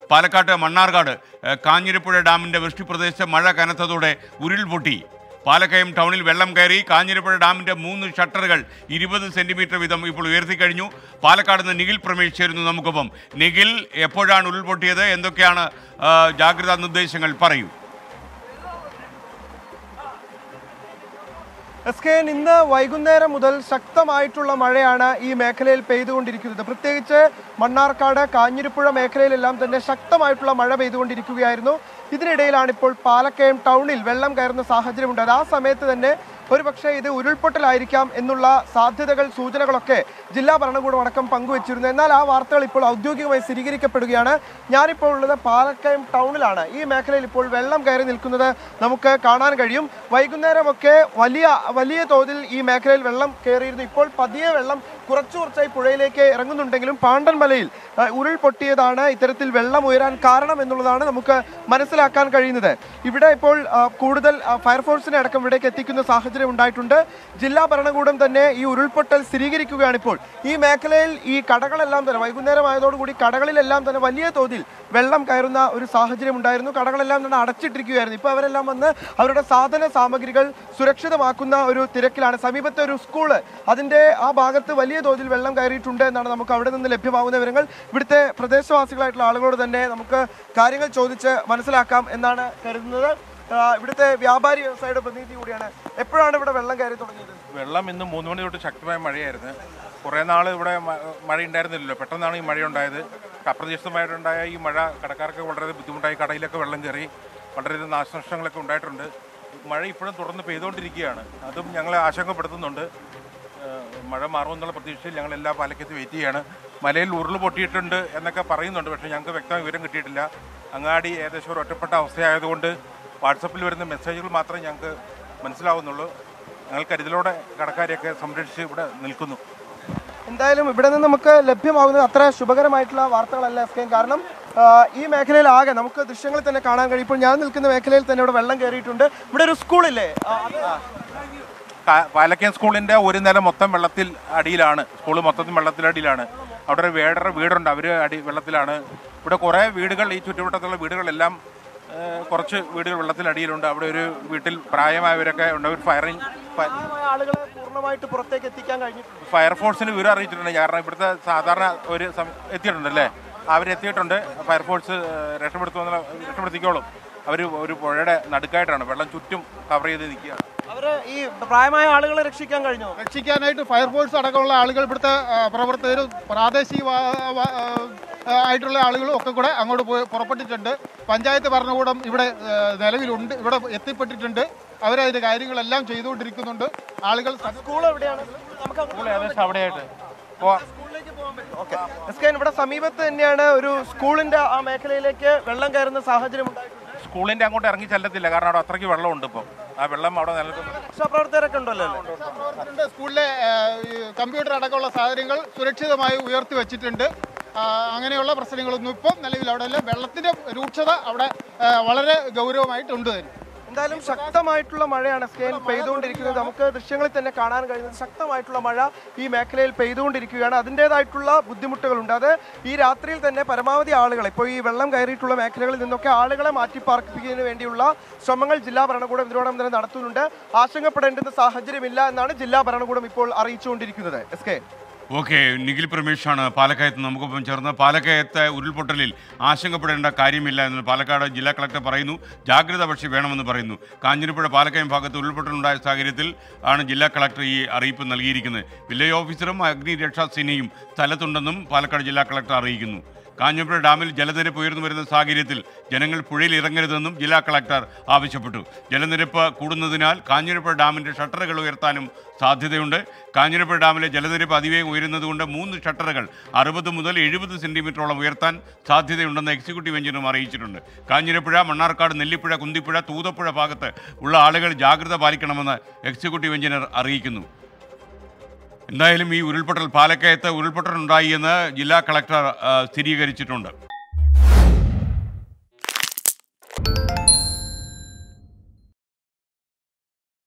പാലക്കാട്ട് മണ്ണാർക്കാട് ഏഹ്, കാഞ്ഞിരപ്പുഴ ഡാമിന്റെ വൃഷ്ടിപ്രദേശത്ത് മഴ കനത്തതോടെ ഉരുൾപൊട്ടി പാലക്കയം ടൗണിൽ വെള്ളം കയറി കാഞ്ഞിരപ്പുഴ ഡാമിന്റെ മൂന്ന് ഷട്ടറുകൾ ഇരുപത് സെന്റിമീറ്റർ വീതം ഇപ്പോൾ ഉയർത്തിക്കഴിഞ്ഞു പാലക്കാട് നിന്ന് നിഖിൽ പ്രമേഷ് ചേരുന്നു നമുക്കൊപ്പം നിഖിൽ എപ്പോഴാണ് ഉരുൾപൊട്ടിയത് എന്തൊക്കെയാണ് ആ, ജാഗ്രതാ നിർദ്ദേശങ്ങൾ പറയൂ എസ് കെ എൻ ഇന്ന് വൈകുന്നേരം മുതൽ ശക്തമായിട്ടുള്ള മഴയാണ് ഈ മേഖലയിൽ പെയ്തുകൊണ്ടിരിക്കുന്നത് പ്രത്യേകിച്ച് മണ്ണാർക്കാട് കാഞ്ഞിരപ്പുഴ മേഖലയിലെല്ലാം തന്നെ ശക്തമായിട്ടുള്ള മഴ പെയ്തുകൊണ്ടിരിക്കുകയായിരുന്നു ഇതിനിടയിലാണ് ഇപ്പോൾ പാലക്കയം ടൗണിൽ വെള്ളം കയറുന്ന സാഹചര്യമുണ്ടായത് ആ സമയത്ത് തന്നെ ഒരുപക്ഷെ ഇത് ഉരുൾപൊട്ടലായിരിക്കാം എന്നുള്ള സാധ്യതകൾ സൂചനകളൊക്കെ ജില്ലാ ഭരണകൂടം അടക്കം പങ്കുവച്ചിരുന്നു എന്നാൽ ആ വാർത്തകൾ ഇപ്പോൾ ഔദ്യോഗികമായി സ്ഥിരീകരിക്കപ്പെടുകയാണ് ഞാനിപ്പോൾ ഉള്ളത് പാലക്കയം ടൗണിലാണ് ഈ മേഖലയിൽ ഇപ്പോൾ വെള്ളം കയറി നിൽക്കുന്നത് നമുക്ക് കാണാൻ കഴിയും വൈകുന്നേരമൊക്കെ വലിയ വലിയ തോതിൽ ഈ മേഖലയിൽ വെള്ളം കയറിയിരുന്നു ഇപ്പോൾ പതിയെ വെള്ളം കുറച്ചു കുറച്ചായി പുഴയിലേക്ക് ഇറങ്ങുന്നുണ്ടെങ്കിലും പാണ്ടൻമലയിൽ ആ, ഉരുൾപൊട്ടിയതാണ് ഇത്തരത്തിൽ വെള്ളം ഉയരാൻ കാരണം എന്നുള്ളതാണ് നമുക്ക് മനസ്സിലാക്കാൻ കഴിയുന്നത് ഇവിടെ ഇപ്പോൾ ആ, കൂടുതൽ ആ, ഫയർഫോഴ്സിനെ അടക്കം ഇവിടേക്ക് എത്തിക്കുന്ന സാഹചര്യം ഉണ്ടായിട്ടുണ്ട് ജില്ലാ ഭരണകൂടം തന്നെ ഈ ഉരുൾപൊട്ടൽ സ്ഥിരീകരിക്കുകയാണ് ഇപ്പോൾ ഈ മേഖലയിൽ ഈ കടകളെല്ലാം തന്നെ വൈകുന്നേരം ആയതോടുകൂടി കടകളിലെല്ലാം തന്നെ വലിയ തോതിൽ വെള്ളം കയറുന്ന ഒരു സാഹചര്യം ഉണ്ടായിരുന്നു കടകളെല്ലാം തന്നെ അടച്ചിട്ടിരിക്കുകയായിരുന്നു ഇപ്പോൾ അവരെല്ലാം വന്ന് അവരുടെ സാധന സാമഗ്രികൾ സുരക്ഷിതമാക്കുന്ന ഒരു തിരക്കിലാണ് സമീപത്തെ ഒരു സ്കൂള് അതിന്റെ ആ ഭാഗത്ത് വലിയ തോതിൽ വെള്ളം കയറിയിട്ടുണ്ട് എന്നാണ് നമുക്ക് അവിടെ നിന്ന് ലഭ്യമാകുന്ന വിവരങ്ങൾ ഇവിടുത്തെ പ്രദേശവാസികളായിട്ടുള്ള ആളുകളോട് തന്നെ നമുക്ക് കാര്യങ്ങൾ ചോദിച്ച് മനസ്സിലാക്കാം എന്നാണ് കരുതുന്നത് ആ, ഇവിടുത്തെ വ്യാപാരി വ്യവസായിയുടെ പ്രതിനിധി കൂടിയാണ് എപ്പോഴാണ് ഇവിടെ വെള്ളം കയറി തുടങ്ങിയത് വെള്ളം ഇന്ന് മൂന്ന് മണി തൊട്ട് ശക്തമായ മഴയായിരുന്നു കുറേ നാൾ ഇവിടെ മ- മഴ ഉണ്ടായിരുന്നില്ലല്ലോ പെട്ടെന്നാണ് ഈ മഴ ഉണ്ടായത് അപ്രതീക്ഷിതമായിട്ടുണ്ടായ ഈ മഴ കടക്കാർക്ക് വളരെ ബുദ്ധിമുട്ടായി കടയിലൊക്കെ വെള്ളം കയറി വളരെയധികം നാശനഷ്ടങ്ങളൊക്കെ ഉണ്ടായിട്ടുണ്ട് മഴ ഇപ്പോഴും തുടർന്ന് പെയ്തുകൊണ്ടിരിക്കുകയാണ് അതും ഞങ്ങളെ ആശങ്കപ്പെടുത്തുന്നുണ്ട് ഏഹ് മഴ മാറുമെന്നുള്ള പ്രതീക്ഷയിൽ ഞങ്ങൾ എല്ലാ പാലക്കത്ത് വെയിറ്റ് ചെയ്യാണ് മലയിൽ ഉരുൾ പൊട്ടിയിട്ടുണ്ട് എന്നൊക്കെ പറയുന്നുണ്ട് പക്ഷേ ഞങ്ങൾക്ക് വ്യക്തമായ വിവരം കിട്ടിയിട്ടില്ല അങ്ങാടി ഏകദേശം ഒരു ഒറ്റപ്പെട്ട അവസ്ഥയായതുകൊണ്ട് വാട്സപ്പിൽ വരുന്ന മെസ്സേജുകൾ മാത്രമേ ഞങ്ങൾക്ക് മനസ്സിലാവുന്നുള്ളൂ ഞങ്ങൾ കരുതലോടെ കടക്കാരെയൊക്കെ സംരക്ഷിച്ച് ഇവിടെ നിൽക്കുന്നു എന്തായാലും ഇവിടെ നിന്ന് നമുക്ക് ലഭ്യമാകുന്നത് അത്ര ശുഭകരമായിട്ടുള്ള വാർത്തകളല്ല എസ് കെ കാരണം ആ, ഈ മേഖലയിൽ ആകെ നമുക്ക് ദൃശ്യങ്ങളിൽ തന്നെ കാണാൻ കഴിയും ഇപ്പോൾ ഞാൻ നിൽക്കുന്ന മേഖലയിൽ തന്നെ ഇവിടെ വെള്ളം കയറിയിട്ടുണ്ട് ഇവിടെ ഒരു സ്കൂളില്ലേ ആ, അത് കാ- പാലക്കയം സ്കൂളിന്റെ ഒരു നില മൊത്തം വെള്ളത്തിൽ അടിയിലാണ് സ്കൂൾ മൊത്തത്തിൽ വെള്ളത്തിലടിയിലാണ് അവിടെ ഒരു വേടര വീടുണ്ട് അവർ അടി വെള്ളത്തിലാണ് ഇവിടെ കുറേ വീടുകൾ ഈ ചുറ്റുവട്ടത്തുള്ള വീടുകളെല്ലാം ഏഹ്, കുറച്ച് വീടുകൾ വെള്ളത്തിലടിയിലുണ്ട് അവിടെ ഒരു വീട്ടിൽ പ്രായമായവരൊക്കെ ഉണ്ട് ഒരു ഫയറിംഗ് ഫ- ആളുകളെ പൂർണ്ണമായിട്ട് പുറത്തേക്ക് എത്തിക്കാൻ കഴിഞ്ഞിട്ടുണ്ട് ഫയർഫോഴ്സിന് വിവരം അറിയിച്ചിട്ടുണ്ട് കാരണം ഇവിടുത്തെ സാധാരണ ഒരു സം- എത്തിയിട്ടുണ്ട് അല്ലേ അവരെത്തിയിട്ടുണ്ട് ഫയർഫോഴ്സ് ഏഹ്, രക്ഷപ്പെടുത്തുമെന്നുള്ള രക്ഷപ്പെടുത്തിക്കോളും അവർ ഒരു പുഴയുടെ നടുക്കായിട്ടാണ് വെള്ളം ചുറ്റും കവർ ചെയ്ത് നിൽക്കുകയാണ് അവര് ഈ പ്രായമായ ആളുകളെ രക്ഷിക്കാൻ കഴിഞ്ഞോ രക്ഷിക്കാനായിട്ട് ഫയർഫോഴ്സ് അടക്കമുള്ള ആളുകൾ ഇവിടുത്തെ ആ, പ്രവർത്തകരും പ്രാദേശിക വാ- വാ- ആ, ആയിട്ടുള്ള ആളുകളും ഒക്കെ കൂടെ അങ്ങോട്ട് പോയി പുറപ്പെട്ടിട്ടുണ്ട് പഞ്ചായത്ത് ഭരണകൂടം ഇവിടെ ആ, നിലവിലുണ്ട് ഇവിടെ എത്തിപ്പെട്ടിട്ടുണ്ട് അവരതിന്റെ കാര്യങ്ങളെല്ലാം ചെയ്തുകൊണ്ടിരിക്കുന്നുണ്ട് ആളുകൾ സ- സ്കൂൾ എവിടെയാണ് നമുക്ക് അങ്ങോട്ട് സ്കൂൾ ഏകദേശം അവിടെയായിട്ട് പോവാം സ്കൂളിലേക്ക് പോകാൻ പറ്റും ഓക്കെ എസ് കെ ഇവിടെ സമീപത്ത് തന്നെയാണ് ഒരു സ്കൂളിന്റെ ആ മേഖലയിലേക്ക് വെള്ളം കയറുന്ന സാഹചര്യം ഉണ്ടായിട്ടുണ്ട് സ്കൂളിന്റെ അങ്ങോട്ട് ഇറങ്ങി ചെല്ലത്തില്ല കാരണം അവിടെ അത്രയ്ക്ക് വെള്ളമുണ്ട് ഇപ്പം ആ വെള്ളം അവിടെ നിലനിൽക്കുന്നു രക്ഷാപ്രവർത്തകരൊക്കെ ഉണ്ടല്ലോ അല്ലേ പ്രവർത്തകരുണ്ട്. സ്കൂളിലെ ആ, ഈ കമ്പ്യൂട്ടർ അടക്കമുള്ള സാധനങ്ങൾ സുരക്ഷിതമായി ഉയർത്തി വെച്ചിട്ടുണ്ട് ആ, അങ്ങനെയുള്ള പ്രശ്നങ്ങളൊന്നും ഇപ്പം നിലവിൽ അവിടെ എല്ലാം വെള്ളത്തിന്റെ രൂക്ഷത അവിടെ ആ, വളരെ ഗൗരവമായിട്ടുണ്ട് തന്നെ എന്തായാലും ശക്തമായിട്ടുള്ള മഴയാണ് സ്കെയിൽ പെയ്തുകൊണ്ടിരിക്കുന്നത് നമുക്ക് ദൃശ്യങ്ങളിൽ തന്നെ കാണാൻ കഴിയുന്നത് ശക്തമായിട്ടുള്ള മഴ ഈ മേഖലയിൽ പെയ്തുകൊണ്ടിരിക്കുകയാണ് അതിൻ്റെതായിട്ടുള്ള ബുദ്ധിമുട്ടുകളുണ്ട് അത് ഈ രാത്രിയിൽ തന്നെ പരമാവധി ആളുകളെ ഇപ്പോൾ ഈ വെള്ളം കയറിയിട്ടുള്ള മേഖലകളിൽ നിന്നൊക്കെ ആളുകളെ മാറ്റി പാർപ്പിക്കുന്നതിന് വേണ്ടിയുള്ള ശ്രമങ്ങൾ ജില്ലാ ഭരണകൂടം ഇതിനോടകം തന്നെ നടത്തുന്നുണ്ട് ആശങ്കപ്പെടേണ്ടുന്ന സാഹചര്യമില്ല എന്നാണ് ജില്ലാ ഭരണകൂടം ഇപ്പോൾ അറിയിച്ചുകൊണ്ടിരിക്കുന്നത് എസ് കെ ഓക്കെ നിഖിൽ പ്രമേഷാണ് പാലക്കയത്ത് നമുക്കൊപ്പം ചേർന്ന് പാലക്കയത്തെ ഉരുൾപൊട്ടലിൽ ആശങ്കപ്പെടേണ്ട കാര്യമില്ല എന്ന് പാലക്കാട് ജില്ലാ കളക്ടർ പറയുന്നു ജാഗ്രത പക്ഷേ വേണമെന്ന് പറയുന്നു കാഞ്ഞിരപ്പുഴ പാലക്കയം ഭാഗത്ത് ഉരുൾപൊട്ടലുണ്ടായ സാഹചര്യത്തിൽ ആണ് ജില്ലാ കളക്ടർ ഈ അറിയിപ്പ് നൽകിയിരിക്കുന്നത് വില്ലേജ് ഓഫീസറും അഗ്നിരക്ഷാ സേനയും സ്ഥലത്തുണ്ടെന്നും പാലക്കാട് ജില്ലാ കളക്ടർ അറിയിക്കുന്നു കാഞ്ഞിരപ്പുഴ ഡാമിൽ ജലനിരപ്പ് ഉയർന്നു വരുന്ന സാഹചര്യത്തിൽ ജനങ്ങൾ പുഴയിൽ ഇറങ്ങരുതെന്നും ജില്ലാ കളക്ടർ ആവശ്യപ്പെട്ടു ജലനിരപ്പ് കൂടുന്നതിനാൽ കാഞ്ഞിരപ്പുഴ ഡാമിന്റെ ഷട്ടറുകൾ ഉയർത്താനും സാധ്യതയുണ്ട് കാഞ്ഞിരപ്പുഴ ഡാമിലെ ജലനിരപ്പ് അതിവേഗം ഉയരുന്നതുകൊണ്ട് മൂന്ന് ഷട്ടറുകൾ അറുപത് മുതൽ എഴുപത് സെന്റിമീറ്ററോളം ഉയർത്താൻ സാധ്യതയുണ്ടെന്ന് എക്സിക്യൂട്ടീവ് എഞ്ചിനീയറും അറിയിച്ചിട്ടുണ്ട് കാഞ്ഞിരപ്പുഴ മണ്ണാർക്കാട് നെല്ലിപ്പുഴ കുന്തിപ്പുഴ തൂതപ്പുഴ ഭാഗത്ത് ഉള്ള ആളുകൾ ജാഗ്രത പാലിക്കണമെന്ന് എക്സിക്യൂട്ടീവ് എഞ്ചിനീയർ അറിയിക്കുന്നു എന്തായാലും ഈ ഉരുൾപൊട്ടൽ പാലക്കയത്ത് ഉരുൾപൊട്ടൽ ഉണ്ടായി എന്ന് ജില്ലാ കളക്ടർ ആ, സ്ഥിരീകരിച്ചിട്ടുണ്ട്